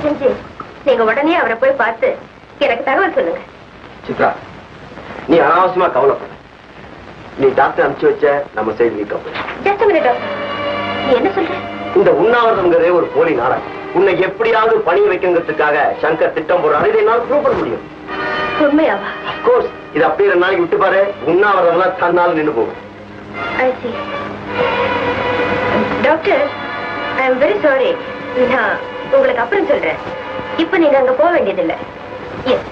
செஞ்சு நீங்க உடனே அவரை போய் பார்த்து எனக்கு தகவல் சொல்லுங்க சித்ரா நீ அனாவசியமா கவலைப்பட நீ டாக்டர் அனுப்பிச்சு வச்ச நம்ம சைடு வீக்கம் ஜஸ்ட் மினிட் டாக்டர் நீ என்ன சொல்ற இந்த உண்ணாவிரதம்ங்கிறதே ஒரு போலி நாடகம் உன்னை எப்படியாவது பணிய வைக்கங்கிறதுக்காக சங்கர் திட்டம் போடுறாரு இதை என்னால ப்ரூவ் பண்ண முடியும் உண்மையாவா கோர்ஸ் இது அப்படியே ரெண்டு நாளைக்கு விட்டு பாரு உண்ணாவிரதம்லாம் தன்னால நின்று போகும் I see. Doctor I am very sorry நான் உங்களுக்கு அப்புறம் சொல்றேன் இப்ப நீங்க அங்க போக வேண்டியதில்லை எஸ்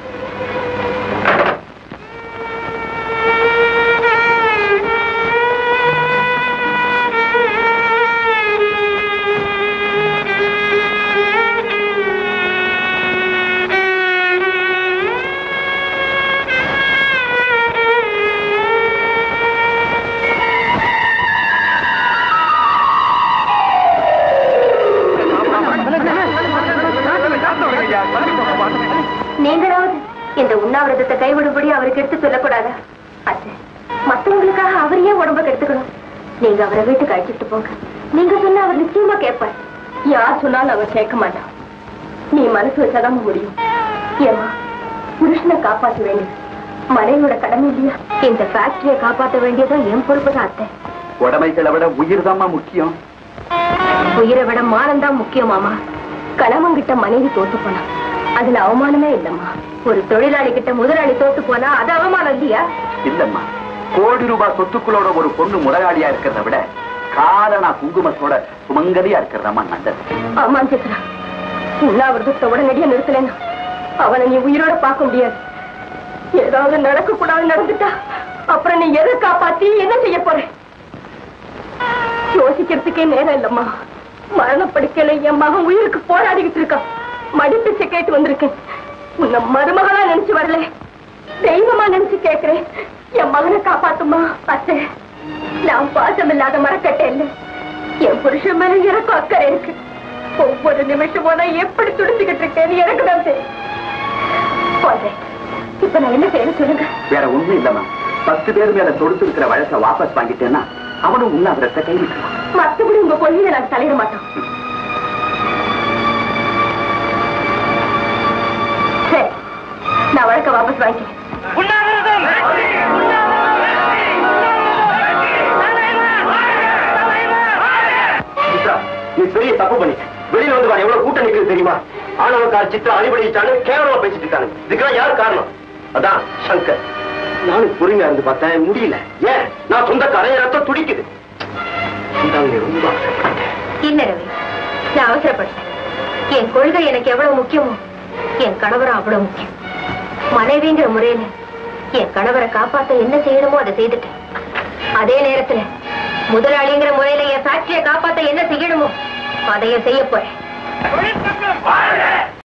நீங்களாவது இந்த உண்ணாவிரதத்தை கைவிடும்படி அவருக்கு எடுத்து சொல்லக்கூடாதா அத்தை மத்தவங்களுக்காக அவர் ஏன் உடம்ப கெடுத்துக்கணும் நீங்க அவரை வீட்டுக்கு அழைச்சிட்டு போங்க நீங்க சொன்னா அவர் நிச்சயமா கேட்பார் யார் சொன்னாலும் அவர் கேட்க மாட்டான் நீ மனசு வச்சாதான் முடியும் ஏமா புருஷனை காப்பாற்ற வேண்டியது மனைவியோட கடமை இல்லையா இந்த ஃபேக்டரியை காப்பாற்ற வேண்டியதும் என் பொறுப்பு தான் அத்தை உடமைகளை விட உயிர் முக்கியம் உயிரை விட மானம் தான் முக்கியமாமா கணவன்கிட்ட மனைவி தோத்து போனா அதுல அவமானமே இல்லம்மா ஒரு தொழிலாளி கிட்ட முதலாளி தோத்து போனா அது அவமானம் இல்லையா இல்லம்மா கோடி ரூபாய் சொத்துக்களோட ஒரு பொண்ணு முறையாளியா இருக்கிறத விட காலனா குங்குமத்தோட சுமங்கலியா இருக்கிறதம்மா நல்லது ஆமா சித்ரா உண்ணாவிரதத்தை உடனடியா நிறுத்தலைன்னா அவனை நீ உயிரோட பார்க்க முடியாது ஏதாவது நடக்க கூடாது நடந்துட்டா அப்புறம் நீ எதை காப்பாத்தி என்ன செய்ய போற யோசிக்கிறதுக்கே நேரம் இல்லம்மா மரணப்படுக்கையில என் மகன் உயிருக்கு போராடிக்கிட்டு இருக்கான் மடிப்பிச்சை கேட்டு வந்திருக்கேன் உன்னை மருமகளா நினைச்சு வரல தெய்வமா நினைச்சு கேக்குறேன் என் மகனை காப்பாத்துமா அத்தை நான் பாசம் இல்லாத மரக்கட்டை இல்லை என் புருஷன் மேல எனக்கும் அக்கறை இருக்கு ஒவ்வொரு நிமிஷமும் நான் எப்படி துடிச்சுக்கிட்டு இருக்கேன்னு எனக்கு தான் தெரியும் போதே. இப்ப நான் என்ன செய்யணும் சொல்லுங்க வேற ஒண்ணும் இல்லம்மா பத்து பேர் மேல தொடுத்து இருக்கிற வழக்க வாபஸ் வாங்கிட்டேன்னா அவனும் உண்ணாவிரத்தை கைவிட்டுருவான் மத்தபடி உங்க கொள்கையில நாங்க தலையிட மாட்டோம் சரி நான் வழக்க வாபஸ் வாங்கிக்கிறேன் சித்ரா நீ பெரிய தப்பு பண்ணிட்ட வெளியில வந்து பாரு எவ்வளவு கூட்டம் நிக்குது தெரியுமா ஆனவக்கார் சித்ரா அடிபடிச்சானு கேவலமா பேசிட்டு இருக்காங்க இதுக்கெல்லாம் யார் காரணம் அதான் சங்கர் நானும் பொறுமையா இருந்து பார்த்தேன் முடியல ஏன் நான் சொந்தக்காரன் என் ரத்தம் துடிக்குது இந்தாங்க, ரொம்ப அவசரப்பட்டேன். இல்ல ரவி நான் அவசரப்பட்டேன் என் கொள்கை எனக்கு எவ்வளவு முக்கியமோ என் கணவரும் அவ்வளவு முக்கியம் மனைவிங்கிற முறையில என் கணவரை காப்பாத்த என்ன செய்யணுமோ அதை செய்துட்டேன் அதே நேரத்துல முதலாளிங்கிற முறையில என் ஃபேக்டரியை காப்பாத்த என்ன செய்யணுமோ அதையும் செய்ய போறேன்